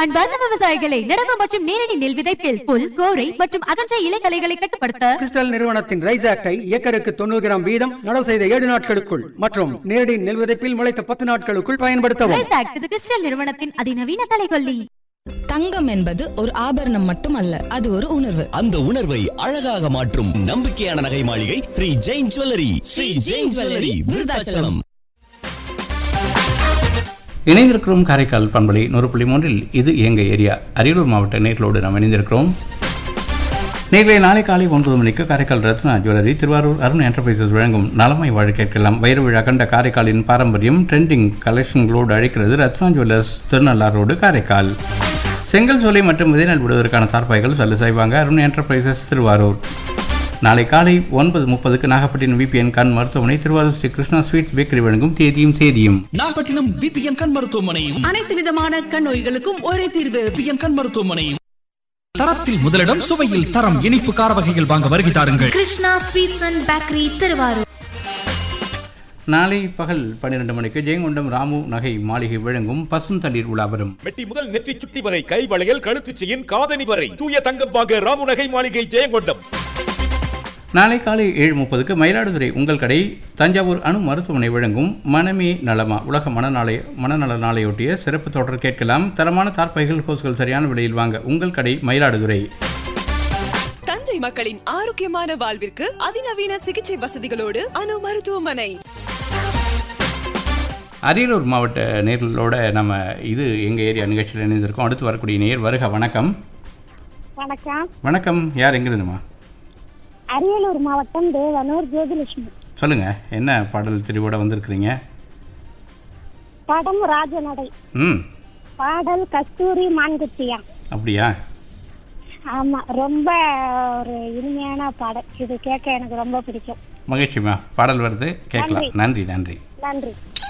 அன்பார்ந்த விவசாயிகளை நடவு மற்றும் நேரடி நெல் விதைப்பில் புல் கோரை மற்றும் அகன்ற இலைகளைகளை கட்டுப்படுத்த கிறிஸ்டல் நிறுவனத்தின் ரைஸ் ஆக்டை ஏக்கருக்கு தொண்ணூறு கிராம் வீதம் நடவு செய்த ஏழு நாட்களுக்குள் மற்றும் நேரடி நெல் விதைப்பில் முளைத்த பத்து நாட்களுக்குள் பயன்படுத்தவும் ரைஸ் ஆக்ட் இது கிறிஸ்டல் நிறுவனத்தின் அதிநவீன கலைகொல்லி தங்கம் என்பது ஒரு ஆபரணம் மட்டுமல்ல அது ஒரு உணர்வு அந்த உணர்வை அழகாக மாற்றும் நம்பிக்கையான நகை மாளிகை ஸ்ரீ ஜெயின் ஜுவல்லரி ஸ்ரீ ஜெயின் ஜுவல்லரி விருதாச்சலம் இணைந்திருக்கிறோம் காரைக்கால் பண்பலை நூறு புள்ளி மூன்றில் இது எங்கள் ஏரியா அரியலூர் மாவட்ட நேர்களோடு நாம் இணைந்திருக்கிறோம் நேர்களை நாளை காலை ஒன்பது மணிக்கு காரைக்கால் ரத்னா ஜுவல்லரி திருவாரூர் அருண் என்டர்பிரைசஸ் வழங்கும் நலமை வாழ கேட்கலாம் வைர விழா கண்ட காரைக்காலின் பாரம்பரியம் ட்ரெண்டிங் கலெக்ஷன்களோடு அழைக்கிறது ரத்னா ஜுவல்லர்ஸ் திருநள்ளார் ரோடு காரைக்கால் செங்கல் சோலை மற்றும் விதைநெல் விடுவதற்கான தார்ப்பாய்கள் சல்லு செய்வாங்க அருண் என்டர்பிரைசஸ் திருவாரூர் நாளை காலை ஒன்பது முப்பதுக்கு நாகப்பட்டினம் விபிஎன் கண் மருத்துவமனை திருவாரூர் ஸ்ரீ கிருஷ்ணா ஸ்வீட்ஸ் பேக்கரி வழங்கும் தேதியும் சேதியும் நாகப்பட்டினம் பிபிஎன் கண் மருத்துவமனையும் அனைத்து விதமான கண் நோய்களுக்கும் ஒரே தீர்வு பிபிஎன் கண் மருத்துவமனையும் தரத்தில் முதலிடம் சுவையில் தரம் இனிப்பு கார வகைகள் வாங்க வருகை தாருங்கள் Krishna sweets and bakery Thiruvarur நாளை பகல் பன்னிரண்டு மணிக்கு ஜெயங்கொண்டம் ராமு நகை மாளிகை வழங்கும் பசும் தண்ணீர் உலா வரும் மெட்டி முதல் நெற்றி சுட்டி வரை கை வளையல் கழுத்து செயின் காதணி வரை தூய தங்கம் வாங்க ராமுநகை மாளிகை ஜெயங்கொண்டம் நாளை காலை ஏழு முப்பதுக்கு மயிலாடுதுறை உங்கள் கடை தஞ்சாவூர் அணு மருத்துவமனை வழங்கும் மனமே நலமா உலக மனநல மனநல நாளையொட்டிய சிறப்பு தொடர் கேட்கலாம் தரமான தார்ப்பைகள் ஹோஸ்கள் சரியான விலையில் வாங்க உங்கள் கடை மயிலாடுதுறை தஞ்சை மக்களின் ஆரோக்கியமான வாழ்விற்கு அதிநவீன சிகிச்சை வசதிகளோடு அணு மருத்துவமனை அரியலூர் மாவட்ட நேர்களோட நம்ம இது எங்கள் ஏரியா நிகழ்ச்சியில் இணைந்திருக்கோம் அடுத்து வரக்கூடிய நேர் வருக வணக்கம் வணக்கம் வணக்கம் யார் எங்கிருந்துமா அரியலூர் மாவட்டம் தேவனூர் ஜோதிலட்சுமி சொல்லுங்கள் என்ன பாடல் தெரிவோட வந்திருக்கிறீங்க படம் ராஜநடை ம் பாடல் கஸ்தூரி மான்குட்டியா அப்படியா ஆமா ரொம்ப ஒரு இனிமையான பாடல் இது கேட்க எனக்கு ரொம்ப பிடிக்கும் மகிழ்ச்சிமா பாடல் வருது கேட்கலாம் நன்றி நன்றி நன்றி